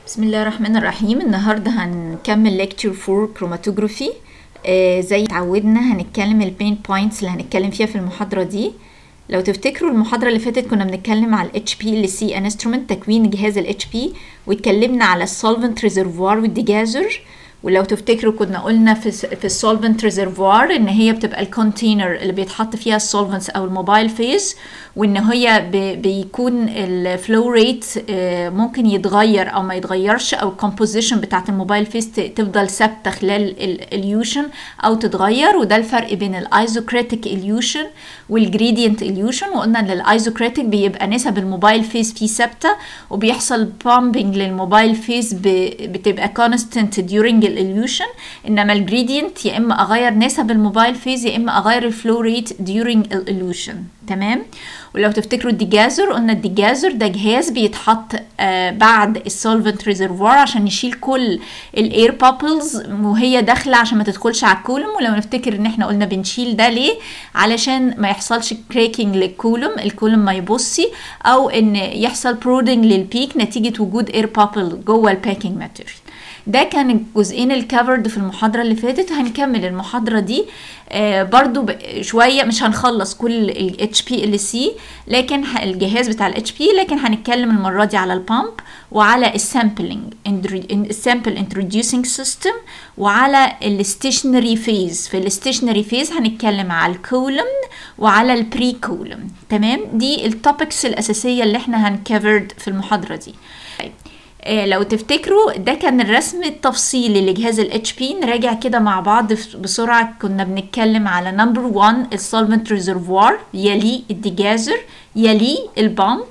بسم الله الرحمن الرحيم النهاردة هنكمل lecture 4 chromatography آه زي اتعودنا هنتكلم البين بوينتس اللي هنتكلم فيها في المحاضرة دي لو تفتكروا المحاضرة اللي فاتت كنا بنتكلم على ال HPLC instrument تكوين جهاز ال HP واتكلمنا على السولفنت ريزرفوار والديجازر ولو تفتكروا كنا قلنا في في السولفنت ريزرفوار ان هي بتبقى الكونتينر اللي بيتحط فيها السولفنتس او الموبايل فيز وان هي بيكون الفلو ريت ممكن يتغير او ما يتغيرش او الكومبوزيشن بتاعت الموبايل فيز تفضل ثابته خلال الاليوشن او تتغير وده الفرق بين الايزوكريتيك اليوشن والجريدينت اليوشن وقلنا ان الايزوكريتيك بيبقى نسب الموبايل فيز فيه ثابته وبيحصل بامبنج للموبايل فيز بتبقى كونستنت during الاليوشن انما الجريدينت يا اما اغير نسب الموبايل فيز يا اما اغير الفلو ريت during الاليوشن تمام ولو تفتكروا الديجازر قلنا الديجازر ده جهاز بيتحط آه بعد السولفنت ريزرفوار عشان يشيل كل الاير بابلز وهي داخله عشان ما تدخلش على الكولوم ولو نفتكر ان احنا قلنا بنشيل ده ليه علشان ما يحصلش كريكنج للكولوم الكولوم ما يبصي او ان يحصل برودنج للبيك نتيجه وجود اير بابل جوه الباكينج ماتيريال ده كان الجزئين الكفرد في المحاضرة اللي فاتت هنكمل المحاضرة دي آه برضو شوية مش هنخلص كل ال HPLC لكن الجهاز بتاع ال HP لكن هنتكلم المرة دي على البامب وعلى السامبلينج السامبل انتروديوسينج سيستم وعلى الستيشنري فيز في الستيشنري فيز هنتكلم على الكولوم وعلى البري كولوم تمام دي التوبكس الأساسية اللي احنا هنكفرد في المحاضرة دي طيب. آه لو تفتكروا ده كان الرسم التفصيلي لجهاز ال HP نراجع كده مع بعض بسرعة كنا بنتكلم على نمبر 1 السولفنت ريزرفوار يليه الديجازر يليه البامب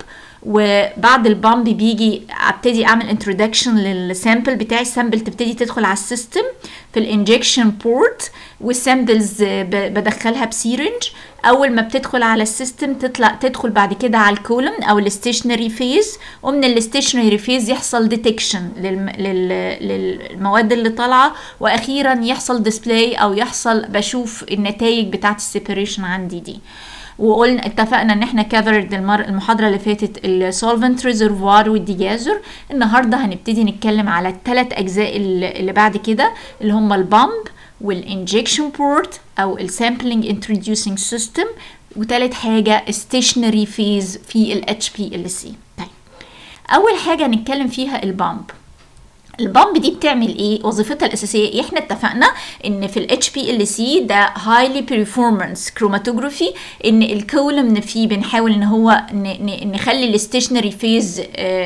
وبعد البامب بيجي ابتدي اعمل انترودكشن للسامبل بتاعي السامبل تبتدي تدخل على السيستم في الانجكشن بورت والسامبلز بدخلها بسيرنج اول ما بتدخل على السيستم تطلع تدخل بعد كده على الكولوم او الستيشنري فيز ومن الستيشنري فيز يحصل ديتكشن للمواد اللي طالعه واخيرا يحصل ديسبلاي او يحصل بشوف النتائج بتاعت السيبريشن عندي دي وقلنا اتفقنا ان احنا كفرد المحاضره اللي فاتت السولفنت ريزرفوار والديجازر النهارده هنبتدي نتكلم على الثلاث اجزاء اللي بعد كده اللي هم البامب والانجكشن بورت او السامبلينج انتروديوسينج سيستم وتالت حاجه ستيشنري فيز في ال HPLC طيب اول حاجه هنتكلم فيها البامب البامب دي بتعمل ايه وظيفتها الاساسيه احنا اتفقنا ان في ال HPLC ده highly performance chromatography ان الكولوم فيه بنحاول ان هو نخلي الستيشنري فيز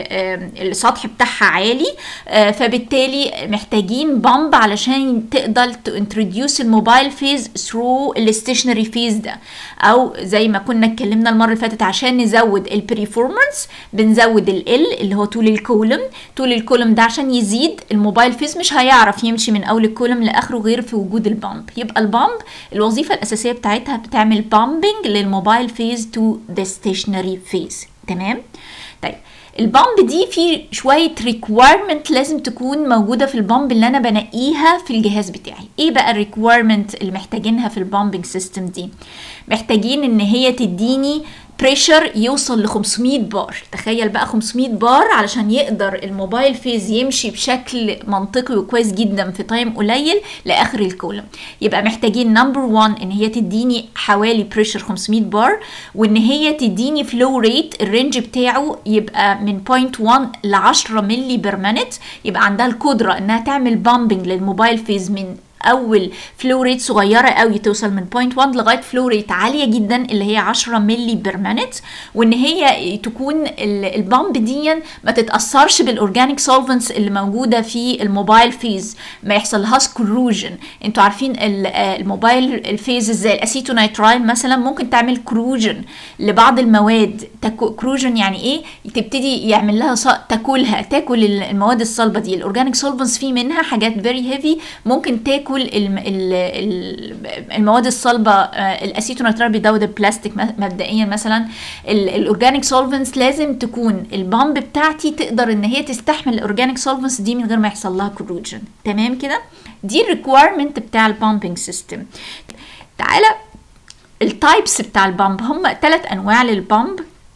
السطح بتاعها عالي فبالتالي محتاجين بامب علشان تقدر تنتروديوس الموبايل فيز ثرو الستيشنري فيز ده او زي ما كنا اتكلمنا المره اللي فاتت عشان نزود البريفورمانس بنزود ال اللي هو طول الكولوم طول الكولوم ده عشان يزيد يزيد الموبايل فيز مش هيعرف يمشي من اول الكولوم لاخره غير في وجود البامب يبقى البامب الوظيفه الاساسيه بتاعتها بتعمل بامبنج للموبايل فيز تو ذا ستيشنري فيز تمام طيب البامب دي في شويه ريكويرمنت لازم تكون موجوده في البامب اللي انا بنقيها في الجهاز بتاعي ايه بقى الريكويرمنت اللي محتاجينها في البامبنج سيستم دي محتاجين ان هي تديني بريشر يوصل ل 500 بار تخيل بقى 500 بار علشان يقدر الموبايل فيز يمشي بشكل منطقي وكويس جدا في تايم قليل لاخر الكولوم يبقى محتاجين نمبر 1 ان هي تديني حوالي بريشر 500 بار وان هي تديني فلو ريت الرينج بتاعه يبقى من 0.1 ل 10 ملي بير مينت يبقى عندها القدره انها تعمل بامبنج للموبايل فيز من اول فلو ريت صغيره قوي توصل من 0.1 لغايه فلو ريت عاليه جدا اللي هي 10 ملي بير مينت وان هي تكون البامب دي ما تتاثرش بالاورجانيك سولفنتس اللي موجوده في الموبايل فيز ما يحصلهاش كروجن انتوا عارفين الموبايل الفيز ازاي الاسيتونيترايل مثلا ممكن تعمل كروجن لبعض المواد كروجن يعني ايه تبتدي يعمل لها تاكلها تاكل المواد الصلبه دي الاورجانيك سولفنتس في منها حاجات فيري هيفي ممكن تاكل المواد الصلبه الاسيتونيترايل بيدود البلاستيك مبدئيا مثلا الاورجانيك سولفنتس لازم تكون البامب بتاعتي تقدر ان هي تستحمل الاورجانيك سولفنتس دي من غير ما يحصل لها كروجن تمام كده دي الريكويرمنت بتاع البامبنج سيستم تعالى التايبس بتاع البامب هم ثلاث انواع للبامب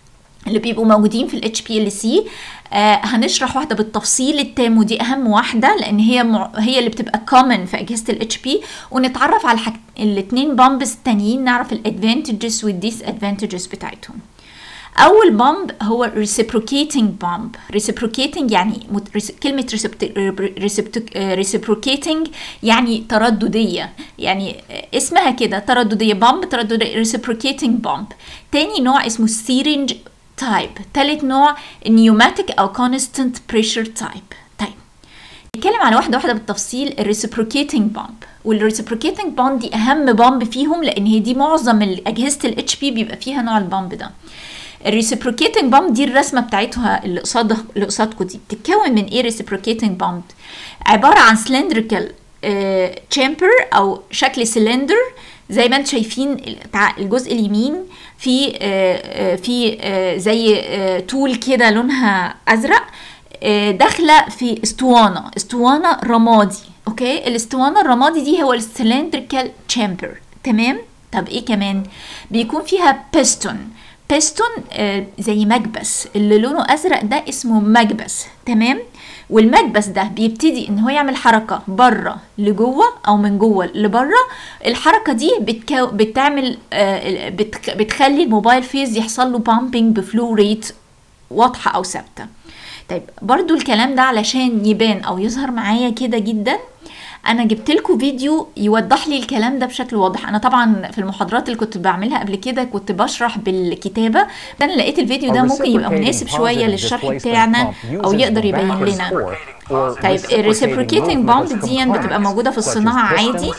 اللي بيبقوا موجودين في الاتش بي ال سي هنشرح واحده بالتفصيل التام ودي اهم واحده لان هي مع... هي اللي بتبقى كومن في اجهزه الاتش بي ونتعرف على الحاج... الاثنين بامبس التانيين نعرف الادفانتجز والديس ادفانتجز بتاعتهم اول بامب هو reciprocating بامب reciprocating يعني مت... رس... كلمه reciprocating يعني تردديه يعني اسمها كده تردديه بامب تردديه reciprocating بامب تاني نوع اسمه syringe تايب تالت نوع نيوماتيك او كونستنت بريشر تايب طيب نتكلم على واحده واحده بالتفصيل الريسبروكيتنج بامب والريسبروكيتنج بامب دي اهم بامب فيهم لان هي دي معظم اجهزه الاتش بي بيبقى فيها نوع البامب ده الريسبروكيتنج بامب دي الرسمه بتاعتها اللي قصاد اللي قصادكم دي بتتكون من ايه ريسبروكيتنج بامب عباره عن سلندريكال تشامبر او شكل سلندر زي ما انتم شايفين الجزء اليمين في في زي طول كده لونها ازرق داخله في اسطوانه اسطوانه رمادي اوكي الاسطوانه الرمادي دي هو السلندريكال تشامبر تمام طب ايه كمان بيكون فيها بيستون بيستون زي مكبس اللي لونه ازرق ده اسمه مكبس تمام والمكبس ده بيبتدي ان هو يعمل حركه بره لجوه او من جوه لبره الحركه دي بتكو بتعمل آه بتخ بتخلي الموبايل فيز يحصل له بامبنج بفلو ريت واضحه او ثابته طيب برضو الكلام ده علشان يبان او يظهر معايا كده جدا انا جبت لكم فيديو يوضح لي الكلام ده بشكل واضح انا طبعا في المحاضرات اللي كنت بعملها قبل كده كنت بشرح بالكتابه انا لقيت الفيديو ده ممكن يبقى مناسب شويه للشرح بتاعنا او يقدر يبين لنا طيب الريسبروكيتنج بامب دي بتبقى موجوده في الصناعه عادي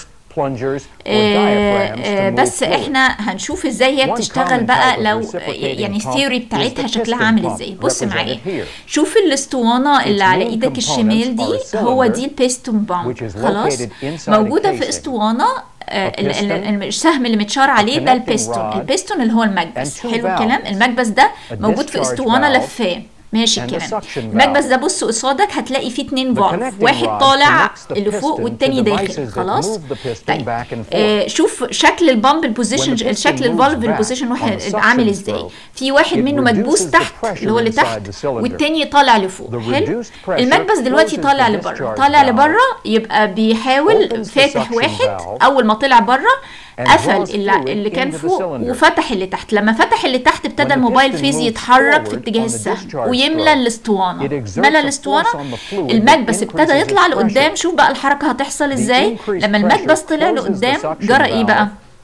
آه بس احنا هنشوف ازاي هي بتشتغل بقى لو يعني الثيوري بتاعتها شكلها عامل ازاي بص معايا شوف الاسطوانه اللي على ايدك الشمال دي هو دي البيستون بامب خلاص موجوده في اسطوانه السهم اللي متشار عليه ده البيستون البيستون اللي هو المكبس حلو الكلام المكبس ده موجود في اسطوانه لفاه ماشي الكلام المكبس ده بص قصادك هتلاقي فيه اتنين فالف واحد طالع اللي فوق والتاني داخل خلاص طيب آه شوف شكل البامب البوزيشن شكل الفالف البوزيشن واحد عامل ازاي في واحد منه مكبوس تحت اللي هو اللي تحت والتاني طالع لفوق حلو المكبس دلوقتي طالع لبره طالع لبره يبقى بيحاول فاتح واحد اول ما طلع بره قفل اللي, اللي كان فوق وفتح اللي تحت لما فتح اللي تحت ابتدى الموبايل فيز يتحرك في اتجاه السهم ويملى الاسطوانه ملى الاسطوانه المكبس ابتدى يطلع لقدام شوف بقى الحركه هتحصل ازاي لما المكبس طلع لقدام جرى ايه بقى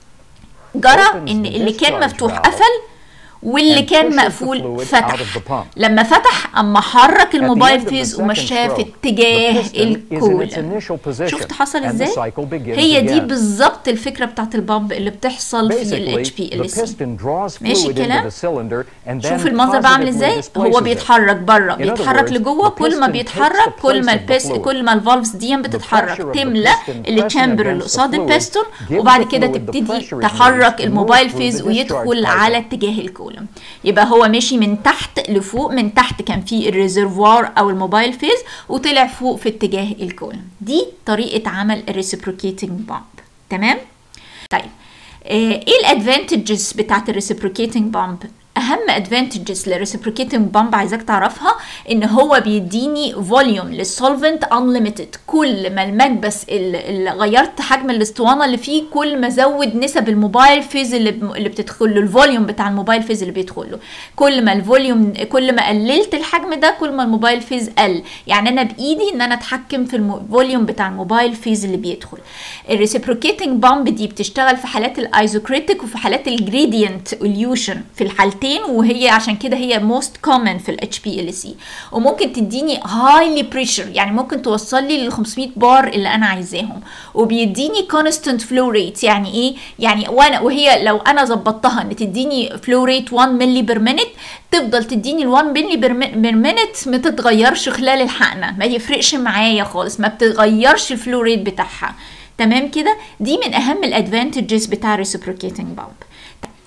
جرى ان اللي كان مفتوح قفل واللي كان مقفول فتح لما فتح اما حرك الموبايل فيز ومشاه في اتجاه الكولم شفت حصل ازاي هي دي بالظبط الفكره بتاعت البامب اللي بتحصل في الاتش بي ال سي ماشي الكلام شوف المنظر بعمل ازاي هو بيتحرك بره بيتحرك لجوه كل ما بيتحرك كل ما البيس كل ما الفالفز دي بتتحرك تملى التشامبر اللي قصاد البيستون وبعد كده تبتدي تحرك الموبايل فيز ويدخل على اتجاه الكولم الكولوم يبقى هو ماشي من تحت لفوق من تحت كان في الريزرفوار او الموبايل فيز وطلع فوق في اتجاه الكولوم دي طريقه عمل الريسبروكيتنج بامب تمام طيب ايه الادفانتجز بتاعت الريسبروكيتنج بامب اهم ادفانتجز للريسبروكيتنج بامب عايزاك تعرفها ان هو بيديني فوليوم للسولفنت انليميتد كل ما المكبس اللي غيرت حجم الاسطوانه اللي فيه كل ما زود نسب الموبايل فيز اللي, اللي بتدخل له الفوليوم بتاع الموبايل فيز اللي بيدخل له كل ما الفوليوم كل ما قللت الحجم ده كل ما الموبايل فيز قل يعني انا بايدي ان انا اتحكم في الفوليوم بتاع الموبايل فيز اللي بيدخل الريسبروكيتنج بامب دي بتشتغل في حالات الايزوكريتيك وفي حالات الجريدينت اليوشن في الحالتين وهي عشان كده هي موست كومن في الاتش بي ال سي وممكن تديني هايلي بريشر يعني ممكن توصل لي لل 500 بار اللي انا عايزاهم وبيديني كونستنت فلو ريت يعني ايه يعني وانا وهي لو انا ظبطتها ان تديني فلو ريت 1 ملي بير مينيت تفضل تديني ال 1 ملي بير مينيت ما تتغيرش خلال الحقنه ما يفرقش معايا خالص ما بتتغيرش الفلو ريت بتاعها تمام كده دي من اهم الادفانتجز بتاع الريسبروكيتنج بامب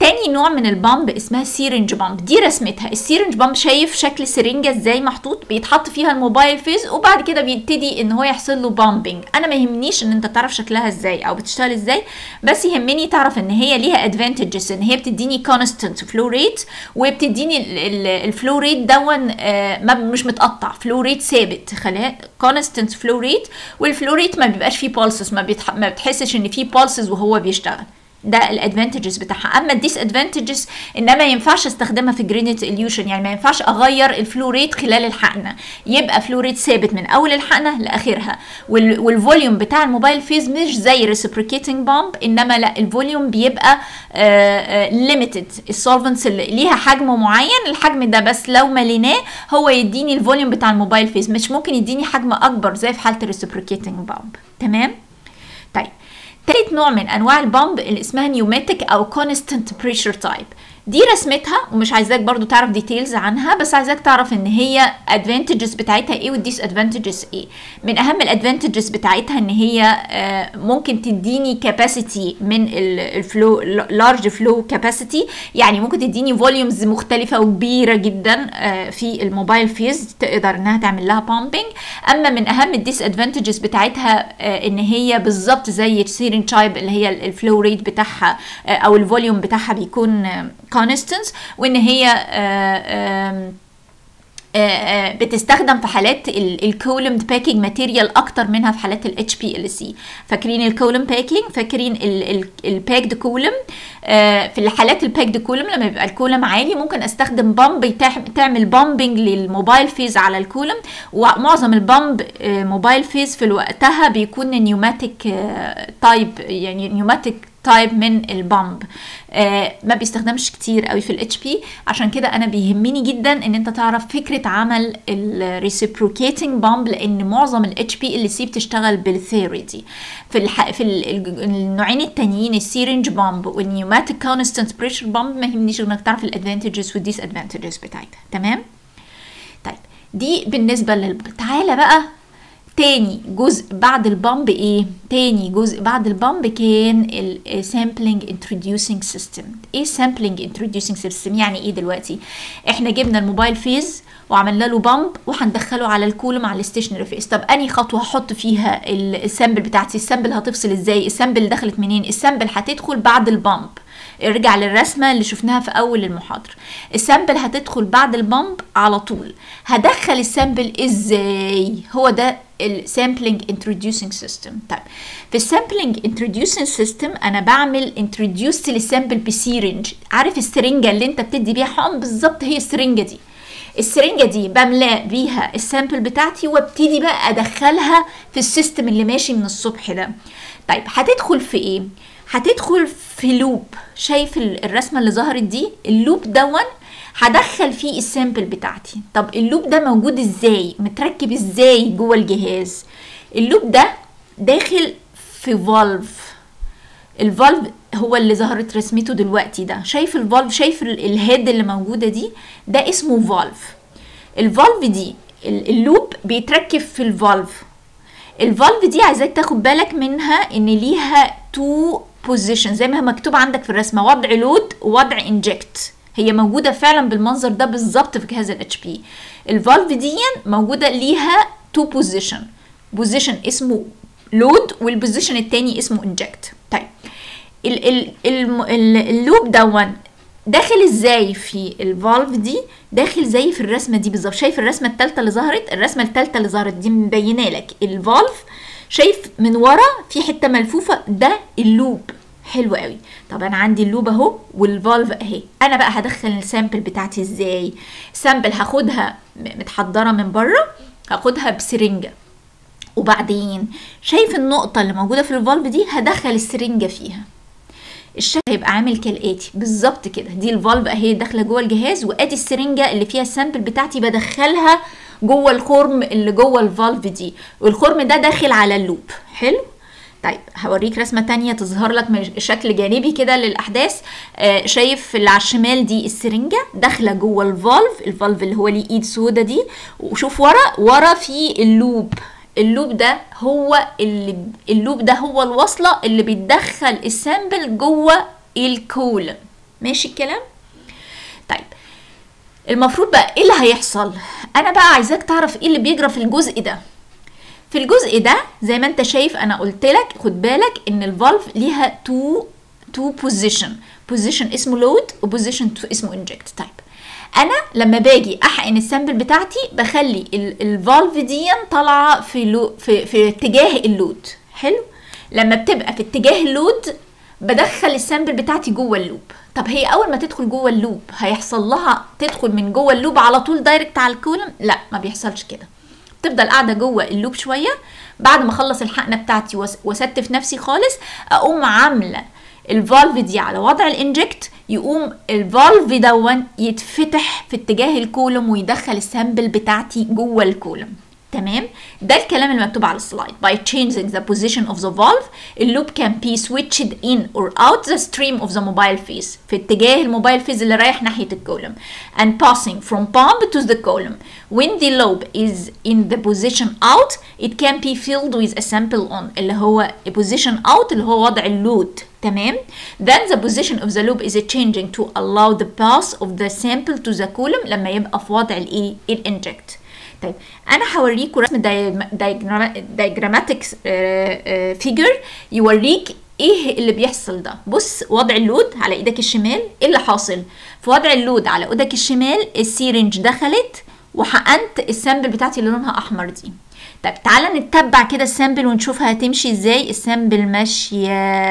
تاني نوع من البامب اسمها سيرنج بامب دي رسمتها السيرنج بامب شايف شكل سرنجه ازاي محطوط بيتحط فيها الموبايل فيز وبعد كده بيبتدي ان هو يحصل له بامبنج انا ما يهمنيش ان انت تعرف شكلها ازاي او بتشتغل ازاي بس يهمني تعرف ان هي ليها ادفانتجز ان هي بتديني كونستنت فلو ريت وبتديني الفلو ريت دون آه ما مش متقطع فلو ريت ثابت خليها كونستنت فلو ريت والفلو ريت ما بيبقاش فيه بالسز ما, بيتح... ما بتحسش ان فيه بالسز وهو بيشتغل ده الادفانتجز بتاعها اما الديس ادفانتجز ان ما ينفعش استخدمها في جرينيت اليوشن يعني ما ينفعش اغير الفلو ريت خلال الحقنه يبقى فلو ريت ثابت من اول الحقنه لاخرها وال والفوليوم بتاع الموبايل فيز مش زي ريسبريكيتنج بامب انما لا الفوليوم بيبقى ليميتد السولفنتس اللي ليها حجم معين الحجم ده بس لو مليناه هو يديني الفوليوم بتاع الموبايل فيز مش ممكن يديني حجم اكبر زي في حاله الريسبريكيتنج بامب تمام طيب تالت نوع من انواع البامب اللي اسمها نيوماتيك او كونستنت بريشر تايب دي رسمتها ومش عايزاك برضو تعرف ديتيلز عنها بس عايزاك تعرف ان هي ادفانتجز بتاعتها ايه والديس ادفانتجز ايه من اهم الادفانتجز بتاعتها ان هي ممكن تديني كاباسيتي من الفلو لارج فلو كاباسيتي يعني ممكن تديني فوليومز مختلفه وكبيره جدا في الموبايل فيز تقدر انها تعمل لها بامبنج اما من اهم الديس ادفانتجز بتاعتها ان هي بالظبط زي السيرين تايب اللي هي الفلو ريت بتاعها او الفوليوم بتاعها بيكون كونستنس وان هي آآ آآ بتستخدم في حالات الكولم باكينج ماتيريال اكتر منها في حالات الاتش بي ال سي فاكرين الكولم باكينج فاكرين الباكد كولم في الحالات الباكد كولم لما يبقى الكولم عالي ممكن استخدم بامب تعمل بامبنج للموبايل فيز على الكولم ومعظم البامب موبايل فيز في وقتها بيكون نيوماتيك تايب يعني نيوماتيك تايب من البامب آه ما بيستخدمش كتير قوي في الاتش بي عشان كده انا بيهمني جدا ان انت تعرف فكره عمل الريسيبروكيتنج بامب لان معظم الاتش بي اللي سي بتشتغل بالثيوري دي في الح... في النوعين التانيين السيرنج بامب والنيوماتيك كونستنت بريشر بامب ما يهمنيش انك تعرف الادفانتجز والديس ادفانتجز بتاعتها تمام طيب دي بالنسبه لل تعالى بقى تاني جزء بعد البامب ايه تاني جزء بعد البامب كان السامبلينج انتروديوسينج سيستم ايه سامبلينج انتروديوسينج سيستم يعني ايه دلوقتي احنا جبنا الموبايل فيز وعملنا له بامب وهندخله على الكولوم على الستيشنري فيس طب انهي خطوه هحط فيها السامبل بتاعتي السامبل هتفصل ازاي السامبل دخلت منين السامبل هتدخل بعد البامب ارجع للرسمة اللي شفناها في أول المحاضرة السامبل هتدخل بعد البامب على طول هدخل السامبل ازاي هو ده السامبلينج انتروديوسينج سيستم طيب في السامبلينج انتروديوسينج سيستم انا بعمل انتروديوس للسامبل بسيرنج عارف السرنجه اللي انت بتدي بيها حقن بالظبط هي السرنجه دي السرنجة دي بملا بيها السامبل بتاعتي وابتدي بقى ادخلها في السيستم اللي ماشي من الصبح ده طيب هتدخل في ايه هتدخل في لوب شايف الرسمه اللي ظهرت دي اللوب دون هدخل فيه السامبل بتاعتي طب اللوب ده موجود ازاي متركب ازاي جوه الجهاز اللوب ده داخل في فالف الفالف هو اللي ظهرت رسمته دلوقتي ده شايف الفالف شايف الهيد اللي موجوده دي ده اسمه فالف الفالف دي اللوب بيتركب في الفالف الفالف دي عايزاك تاخد بالك منها ان ليها تو بوزيشن زي ما مكتوب عندك في الرسمه وضع لود ووضع انجكت هي موجوده فعلا بالمنظر ده بالظبط في جهاز الاتش بي الفالف دي موجوده ليها تو بوزيشن بوزيشن اسمه لود والبوزيشن التاني اسمه انجكت طيب ال ال ال اللوب دون داخل ازاي في الفالف دي داخل زي في الرسمه دي بالظبط شايف الرسمه الثالثه اللي ظهرت الرسمه الثالثه اللي ظهرت دي مبينه لك الفالف شايف من ورا في حته ملفوفه ده اللوب حلو قوي طب انا عندي اللوب اهو والفالف اهي انا بقى هدخل السامبل بتاعتي ازاي سامبل هاخدها متحضره من بره هاخدها بسرنجه وبعدين شايف النقطه اللي موجوده في الفالف دي هدخل السرنجه فيها الشكل هيبقى عامل كالاتي بالظبط كده دي الفالف اهي داخله جوه الجهاز وادي السرنجه اللي فيها السامبل بتاعتي بدخلها جوه الخرم اللي جوه الفالف دي والخرم ده داخل على اللوب حلو طيب هوريك رسمه تانية تظهر لك شكل جانبي كده للاحداث آه شايف اللي على الشمال دي السرنجه داخله جوه الفالف الفالف اللي هو ليه ايد سودا دي وشوف ورا ورا في اللوب اللوب ده هو اللي اللوب ده هو الوصله اللي بتدخل السامبل جوه الكولم ماشي الكلام طيب المفروض بقى ايه اللي هيحصل انا بقى عايزاك تعرف ايه اللي بيجرى في الجزء ده في الجزء ده زي ما انت شايف انا قلت لك خد بالك ان الفالف ليها تو تو بوزيشن بوزيشن اسمه لود وبوزيشن اسمه انجكت طيب انا لما باجي احقن السامبل بتاعتي بخلي الفالف دي طالعه في, لو في في اتجاه اللود حلو لما بتبقى في اتجاه اللود بدخل السامبل بتاعتي جوه اللوب طب هي اول ما تدخل جوه اللوب هيحصل لها تدخل من جوه اللوب على طول دايركت على الكولم لا ما بيحصلش كده تفضل قاعده جوه اللوب شويه بعد ما اخلص الحقنه بتاعتي واستف نفسي خالص اقوم عامله الفالف دي على وضع الانجكت يقوم الفالف دون يتفتح في اتجاه الكولوم ويدخل السامبل بتاعتي جوه الكولوم تمام ده الكلام اللي مكتوب على السلايد by changing the position of the valve اللوب can be switched in or out the stream of the mobile phase في اتجاه الموبايل فيز اللي رايح ناحية الكولوم and passing from pump to the column when the lobe is in the position out it can be filled with a sample on اللي هو position out اللي هو وضع اللود تمام then the position of the lobe is changing to allow the pass of the sample to the column لما يبقى في وضع الايه الانجكت طيب انا هوريكم رسم دايجراماتيك فيجر يوريك ايه اللي بيحصل ده بص وضع اللود على ايدك الشمال ايه اللي حاصل في وضع اللود على ايدك الشمال السيرنج دخلت وحقنت السامبل بتاعتي اللي لونها احمر دي طب تعالى نتبع كده السامبل ونشوفها هتمشي ازاي السامبل ماشيه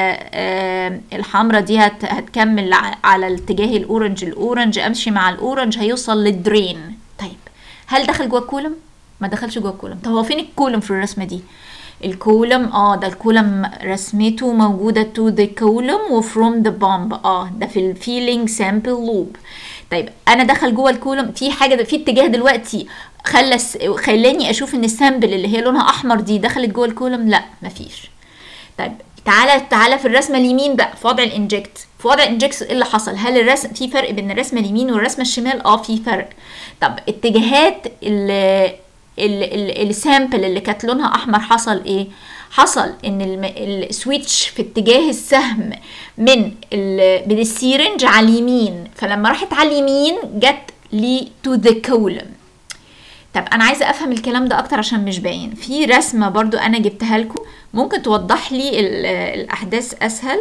آه الحمرة دي هت هتكمل على الاتجاه الاورنج الاورنج امشي مع الاورنج هيوصل للدرين طيب هل دخل جوه الكولم ما دخلش جوه الكولم طب هو فين الكولم في الرسمه دي الكولم اه ده الكولم رسمته موجوده تو ذا كولم وفروم ذا بامب اه ده في الفيلينج سامبل لوب طيب انا دخل جوه الكولم في حاجه في اتجاه دلوقتي خلى خلاني اشوف ان السامبل اللي هي لونها احمر دي دخلت جوه الكولم لا مفيش طيب تعالى تعالى في الرسمه اليمين بقى في وضع الانجكت في وضع الانجكت ايه اللي حصل هل الرسم في فرق بين الرسمه اليمين والرسمه الشمال اه في فرق طب اتجاهات السامبل اللي كانت لونها احمر حصل ايه حصل ان السويتش في اتجاه السهم من من السيرنج على اليمين فلما راحت على اليمين جت لي تو ذا كولم طب انا عايزه افهم الكلام ده اكتر عشان مش باين في رسمه برضو انا جبتها لكم ممكن توضح لي الاحداث اسهل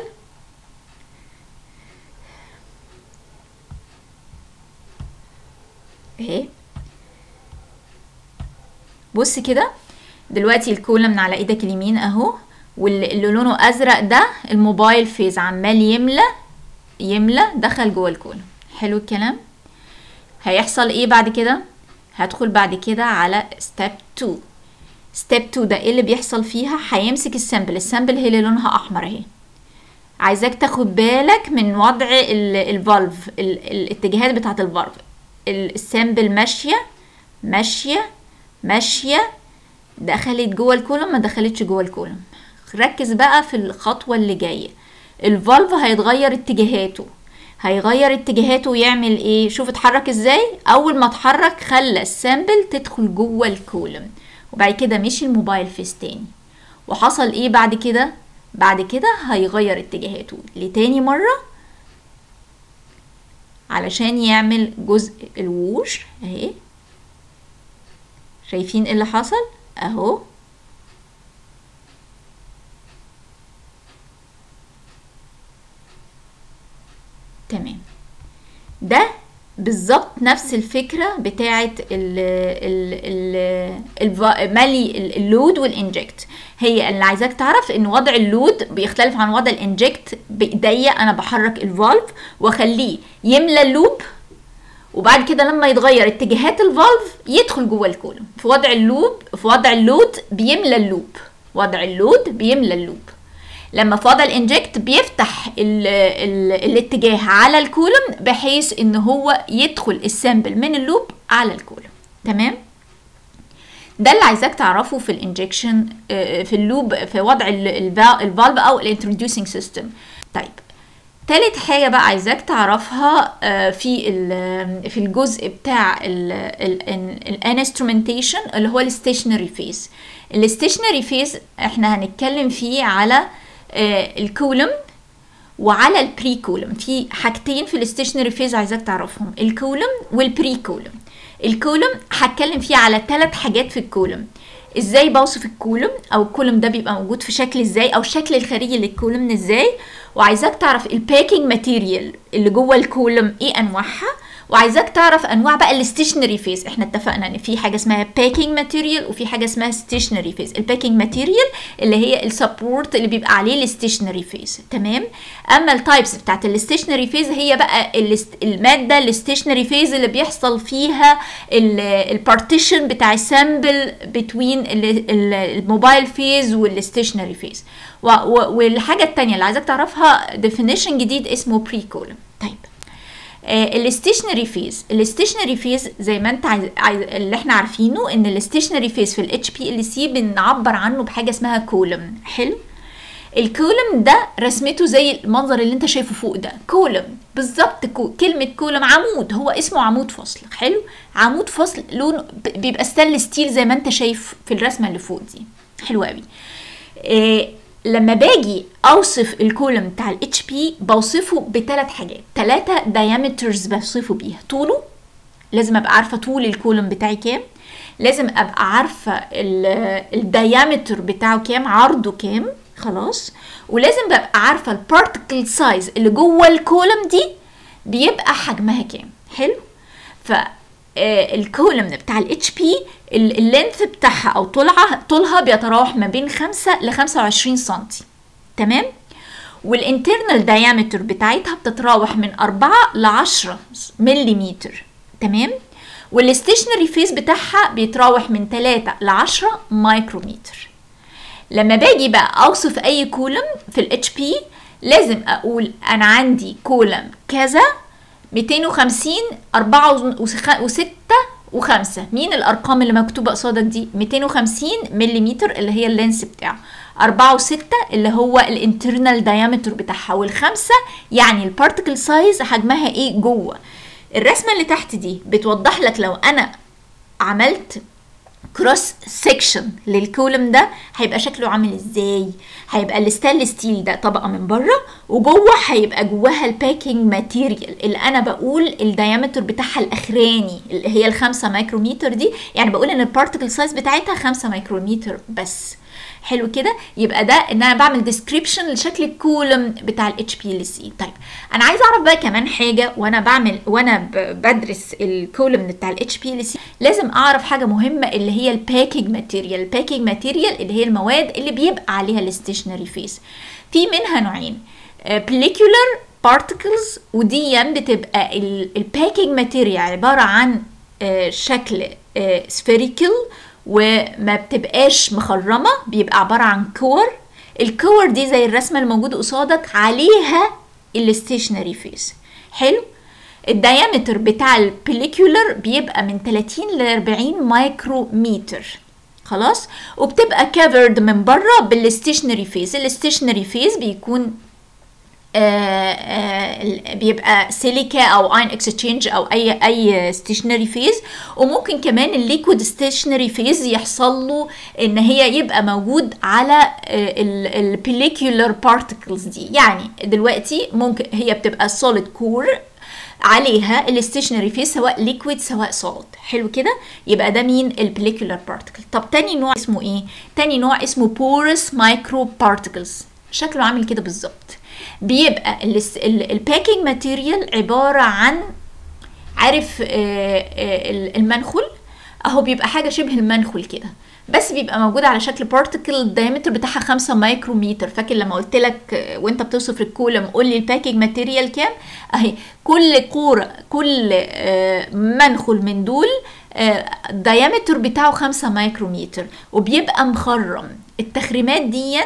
اهي بص كده دلوقتي الكولم من على ايدك اليمين اهو واللي لونه ازرق ده الموبايل فيز عمال يملى يملى دخل جوه الكولم حلو الكلام هيحصل ايه بعد كده هدخل بعد كده على ستيب 2 ستيب 2 ده ايه اللي بيحصل فيها هيمسك السامبل السامبل هي اللي لونها احمر اهي عايزاك تاخد بالك من وضع الفالف الاتجاهات بتاعه الفالف السامبل ماشيه ماشيه ماشيه دخلت جوه الكولوم ما دخلتش جوه الكولوم ركز بقى في الخطوه اللي جايه الفالف هيتغير اتجاهاته هيغير اتجاهاته ويعمل ايه شوف اتحرك ازاي اول ما اتحرك خلى السامبل تدخل جوه الكولوم وبعد كده مشي الموبايل فيس تاني وحصل ايه بعد كده بعد كده هيغير اتجاهاته لتاني مرة علشان يعمل جزء الووش اهي شايفين ايه اللي حصل اهو تمام ده بالظبط نفس الفكرة بتاعة ال ال ال مالي اللود والانجكت هي اللي عايزاك تعرف ان وضع اللود بيختلف عن وضع الانجكت بايديا انا بحرك الفالف واخليه يملى اللوب وبعد كده لما يتغير اتجاهات الفالف يدخل جوه الكولوم في وضع اللوب في وضع اللود بيملى اللوب وضع اللود بيملى اللوب لما في وضع الانجكت بيفتح ال ال الاتجاه على الكولوم بحيث ان هو يدخل السامبل من اللوب على الكولوم تمام ده اللي عايزاك تعرفه في الانجكشن في اللوب في وضع الفالف او الانتروديوسنج سيستم طيب تالت حاجة بقى عايزاك تعرفها في في الجزء بتاع الانسترومنتيشن اللي هو الستيشنري فيز الستيشنري فيز احنا هنتكلم فيه على الكولم وعلى البري كولوم في حاجتين في الاستيشنري فيز عايزاك تعرفهم الكولوم والبري كولوم الكولوم هتكلم فيه على ثلاث حاجات في الكولوم ازاي بوصف الكولوم او الكولوم ده بيبقى موجود في شكل ازاي او الشكل الخارجي للكولوم ازاي وعايزاك تعرف الباكينج ماتيريال اللي جوه الكولوم ايه انواعها وعايزاك تعرف انواع بقى الستيشنري فيز احنا اتفقنا ان في حاجه اسمها باكينج ماتيريال وفي حاجه اسمها ستيشنري فيز الباكينج ماتيريال اللي هي السبورت اللي بيبقى عليه الستيشنري فيز تمام اما التايبس بتاعت الستيشنري فيز هي بقى الماده الستيشنري فيز اللي بيحصل فيها البارتيشن بتاع السامبل بتوين الموبايل فيز والستيشنري فيز والحاجه الثانيه اللي عايزاك تعرفها ديفينيشن جديد اسمه بري كولم طيب الستيشنري فيز الستيشنري فيز زي ما انت عايز اللي احنا عارفينه ان الستيشنري فيز في الاتش بي ال سي بنعبر عنه بحاجه اسمها كولم حلو الكولم ده رسمته زي المنظر اللي انت شايفه فوق ده كولم بالظبط كو كلمه كولم عمود هو اسمه عمود فصل حلو عمود فصل لونه بيبقى ستانلس ستيل زي ما انت شايف في الرسمه اللي فوق دي حلو قوي إيه لما باجي اوصف الكولوم بتاع الاتش بي بوصفه بثلاث حاجات ثلاثه دايمترز بوصفه بيها طوله لازم ابقى عارفه طول الكولوم بتاعي كام لازم ابقى عارفه الدايمتر بتاعه كام عرضه كام خلاص ولازم ببقى عارفه البارتكل سايز اللي جوه الكولوم دي بيبقى حجمها كام حلو ف الكولوم بتاع الاتش بي اللينث بتاعها او طولها طولها بيتراوح ما بين 5 ل 25 سم تمام والانترنال دايمتر بتاعتها بتتراوح من 4 ل 10 ملم تمام والستيشنري فيس بتاعها بيتراوح من 3 ل 10 مايكرومتر لما باجي بقى اوصف اي كولوم في الاتش بي لازم اقول انا عندي كولوم كذا 250 4 و6 و5 مين الارقام اللي مكتوبه قصادك دي 250 ملم اللي هي اللينس بتاعه 4 و6 اللي هو الانترنال دايمتر بتاعها والخمسه يعني البارتكل سايز حجمها ايه جوه الرسمه اللي تحت دي بتوضح لك لو انا عملت كروس سيكشن للكولم ده هيبقى شكله عامل ازاي هيبقى الستانلس ستيل ده طبقه من بره وجوه هيبقى جواها الباكينج ماتيريال اللي انا بقول الدايمتر بتاعها الاخراني اللي هي الخمسة مايكروميتر دي يعني بقول ان البارتكل سايز بتاعتها خمسة مايكروميتر بس حلو كده يبقى ده ان انا بعمل ديسكريبشن لشكل الكولم بتاع الاتش بي ال سي طيب انا عايزه اعرف بقى كمان حاجه وانا بعمل وانا بدرس الكولم بتاع الاتش بي ال سي لازم اعرف حاجه مهمه اللي هي الباكينج ماتيريال الباكينج ماتيريال اللي هي المواد اللي بيبقى عليها الستيشنري فيس في منها نوعين بليكولر بارتكلز ودي بتبقى الباكينج ماتيريال عباره عن شكل سفيريكال وما بتبقاش مخرمه بيبقى عباره عن كور الكور دي زي الرسمه الموجوده قصادك عليها الستيشنري فيس حلو الديامتر بتاع البليكولر بيبقى من 30 ل 40 مايكرومتر خلاص وبتبقى كفرد من بره بالستيشنري فيز الستيشنري فيز بيكون آآ آآ بيبقى سيليكا او اين اكسشينج او اي اي ستيشنري فيز وممكن كمان الليكويد ستيشنري فيز يحصل له ان هي يبقى موجود على البليكولر بارتكلز دي يعني دلوقتي ممكن هي بتبقى سوليد كور عليها الستيشنري فيز سواء ليكويد سواء سوليد حلو كده يبقى ده مين البليكولر بارتكل طب تاني نوع اسمه ايه تاني نوع اسمه بورس مايكرو بارتكلز شكله عامل كده بالظبط بيبقى الباكينج ماتيريال عبارة عن عارف المنخل اهو بيبقى حاجة شبه المنخل كده بس بيبقى موجود على شكل بارتكل الدايمتر بتاعها 5 مايكرومتر فاكر لما قلت لك وانت بتوصف الكولم قول لي الباكينج ماتيريال كام اهي كل كوره كل منخل من دول الدايمتر بتاعه 5 مايكرومتر وبيبقى مخرم التخريمات دي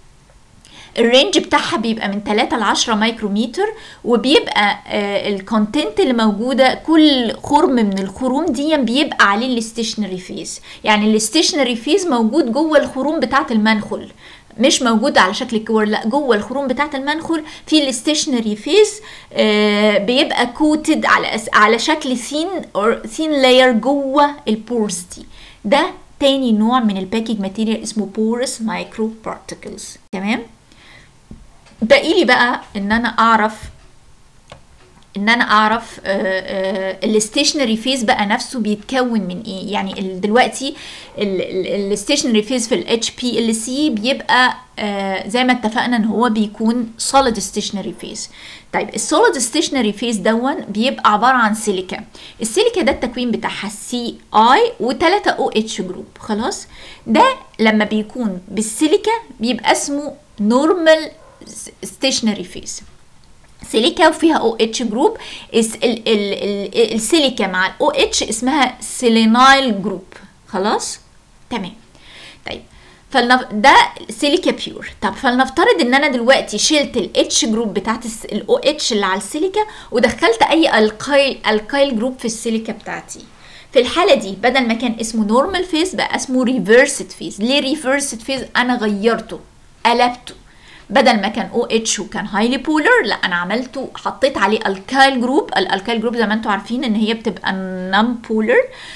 الرينج بتاعها بيبقى من 3 ل 10 مايكرومتر وبيبقى آه الكونتنت اللي موجوده كل خرم من الخروم دي بيبقى عليه الستيشنري فيز يعني الستيشنري فيز موجود جوه الخروم بتاعه المنخل مش موجود على شكل كور لا جوه الخروم بتاعه المنخل في الستيشنري فيز آه بيبقى كوتد على أس على شكل ثين اور ثين لاير جوه البورز دي ده تاني نوع من الباكينج ماتيريال اسمه بورس مايكرو بارتكلز تمام باقي لي بقى ان انا اعرف ان انا اعرف الستيشنري فيز بقى نفسه بيتكون من ايه يعني ال- دلوقتي الستيشنري فيز في الاتش بي ال سي بيبقى آه، زي ما اتفقنا ان هو بيكون solid stationary phase طيب السوليد stationary phase دون بيبقى عباره عن سيليكا السيليكا ده التكوين بتاعها سي اي و3 او اتش جروب خلاص ده لما بيكون بالسيليكا بيبقى اسمه نورمال stationary phase سيليكا وفيها او اتش جروب السيليكا مع الاو اتش اسمها سيلينايل جروب خلاص تمام طيب فلنف... ده سيليكا بيور طب فلنفترض ان انا دلوقتي شلت الاتش جروب بتاعت الاو اتش اللي على السيليكا ودخلت اي الكايل الكايل جروب في السيليكا بتاعتي في الحالة دي بدل ما كان اسمه نورمال فيز بقى اسمه ريفرسد فيز ليه ريفرسد فيز انا غيرته قلبته بدل ما كان او اتش وكان هايلي بولر لا انا عملته حطيت عليه الكايل جروب الالكايل جروب زي ما انتم عارفين ان هي بتبقى نون بولر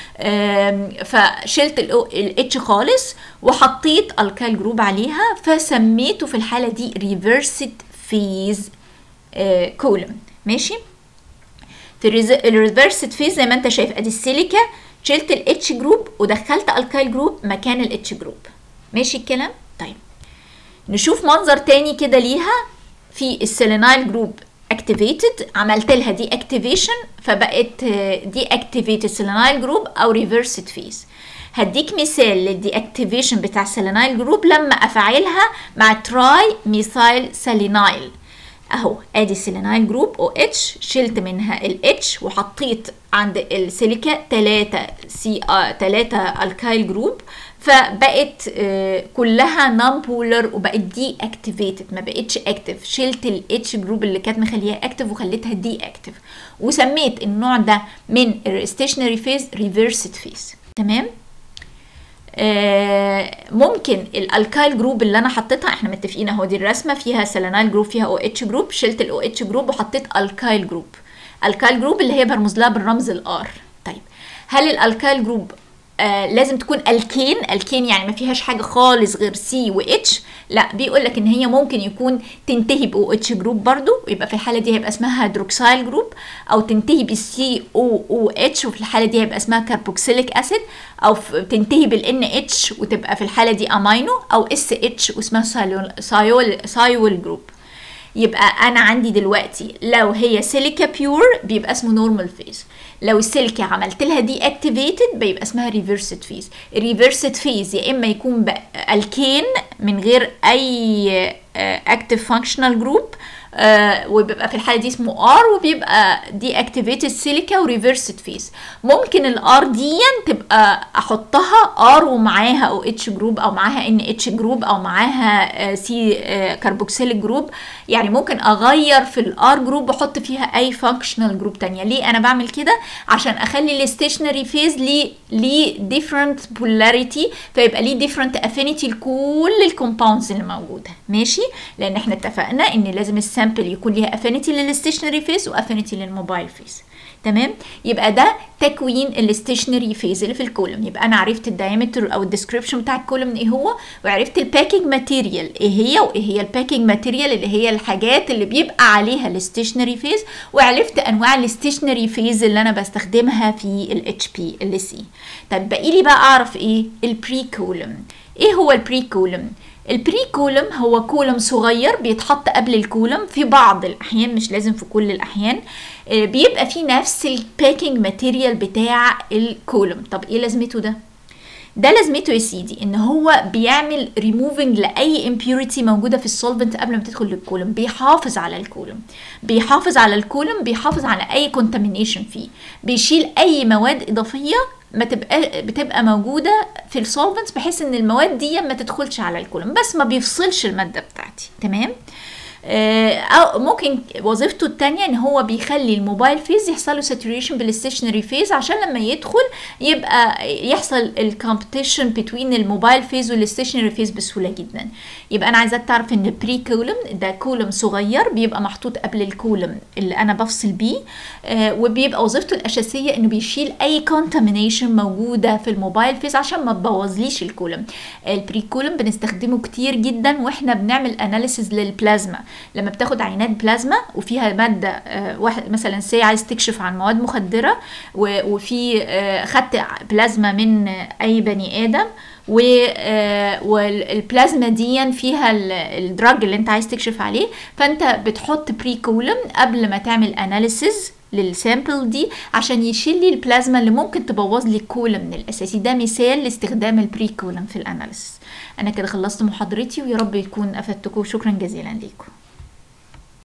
فشلت الاتش خالص وحطيت الكايل جروب عليها فسميته في الحاله دي ريفرسد فيز كولوم ماشي في الريفرسد فيز زي ما انت شايف ادي السيليكا شلت الاتش جروب ودخلت الكايل جروب مكان الاتش جروب ماشي الكلام طيب نشوف منظر تاني كده ليها في السيلينايل جروب activated عملت لها دي activation فبقت دي activated سيلينايل جروب او reversed phase هديك مثال للدي activation بتاع السيلينايل جروب لما افعلها مع تراي ميثايل سيلينايل اهو ادي سيلينايل جروب او اتش شلت منها الاتش وحطيت عند السيليكا 3 سي 3 الكايل جروب فبقت كلها نون بولر وبقت دي اكتيفيتد ما بقتش اكتف شلت الاتش جروب اللي كانت مخليها اكتف وخليتها دي اكتف وسميت النوع ده من الستيشنري فيز ريفرسد فيز تمام آه ممكن الالكايل جروب اللي انا حطيتها احنا متفقين اهو دي الرسمه فيها سيلينايل جروب فيها او اتش جروب شلت الاو اتش جروب وحطيت الكايل جروب الكايل جروب اللي هي برمز لها بالرمز الار طيب هل الالكايل جروب آه لازم تكون الكين الكين يعني ما فيهاش حاجه خالص غير سي و اتش لا بيقول لك ان هي ممكن يكون تنتهي باو اتش جروب برضو يبقى في الحاله دي هيبقى اسمها هيدروكسايل جروب او تنتهي بالسي او او اتش وفي الحاله دي هيبقى اسمها كاربوكسيليك اسيد او تنتهي بالان اتش وتبقى في الحاله دي امينو او اس اتش واسمها سايول سايول سايول جروب يبقى انا عندي دلوقتي لو هي سيليكا بيور بيبقى اسمه نورمال فيز لو السيليكا عملت لها دي اكتيفيتد بيبقى اسمها ريفرسد فيز الريفرسد فيز يا اما يكون الكين من غير اي اكتيف فانكشنال جروب آه وبيبقى في الحاله دي اسمه ار وبيبقى دي اكتيفيتد سيليكا وريفرسد فيز ممكن الار دي تبقى احطها ار ومعاها او اتش جروب او معاها ان اتش جروب او معاها آه سي آه كاربوكسيليك جروب يعني ممكن اغير في الار جروب واحط فيها اي فانكشنال جروب تانية ليه انا بعمل كده عشان اخلي الستيشنري فيز ليه ليه ديفرنت بولاريتي فيبقى ليه ديفرنت افينيتي لكل الكومباوندز اللي موجوده ماشي لان احنا اتفقنا ان لازم السامبل يكون ليها افينيتي للستيشنري فيز وافينيتي للموبايل فيز تمام يبقى ده تكوين الستيشنري فيز اللي في الكولوم يبقى انا عرفت الدايمتر او الديسكريبشن بتاع الكولوم ايه هو وعرفت الباكينج ماتيريال ايه هي وايه هي الباكينج ماتيريال اللي هي الحاجات اللي بيبقى عليها الستيشنري فيز وعرفت انواع الستيشنري فيز اللي انا بستخدمها في الاتش بي ال سي طب باقي لي بقى اعرف ايه البري كولوم ايه هو البري كولوم البري كولوم هو كولوم صغير بيتحط قبل الكولوم في بعض الاحيان مش لازم في كل الاحيان بيبقى فيه نفس الباكينج ماتيريال بتاع الكولوم طب ايه لازمته ده ده لازمته يا سيدي ان هو بيعمل ريموفنج لاي امبيوريتي موجوده في السولفنت قبل ما تدخل للكولوم بيحافظ على الكولوم بيحافظ على الكولوم بيحافظ على اي كونتامينيشن فيه بيشيل اي مواد اضافيه ما تبقى بتبقى موجوده في السولفنتس بحيث ان المواد دي ما تدخلش على الكولوم بس ما بيفصلش الماده بتاعتي تمام او ممكن وظيفته الثانيه ان هو بيخلي الموبايل فيز يحصل له ساتوريشن بالستيشنري فيز عشان لما يدخل يبقى يحصل الكومبيتيشن بين الموبايل فيز والستيشنري فيز بسهوله جدا يبقى انا عايزاك تعرف ان البري كولوم ده كولوم صغير بيبقى محطوط قبل الكولوم اللي انا بفصل بيه آه وبيبقى وظيفته الاساسيه انه بيشيل اي كونتامينيشن موجوده في الموبايل فيز عشان ما تبوظليش الكولوم البري كولوم بنستخدمه كتير جدا واحنا بنعمل اناليسيز للبلازما لما بتاخد عينات بلازما وفيها ماده آه، واحد مثلا سي عايز تكشف عن مواد مخدره و- وفي آه، خدت بلازما من اي بني ادم و آه، والبلازما دي فيها ال- الدراج اللي انت عايز تكشف عليه فانت بتحط بري كولم قبل ما تعمل اناليسيز للسامبل دي عشان يشيل لي البلازما اللي ممكن تبوظ لي الكولم الاساسي ده مثال لاستخدام البري كولم في الاناليسيس انا كده خلصت محاضرتي ويا رب يكون افدتكم شكرا جزيلا ليكم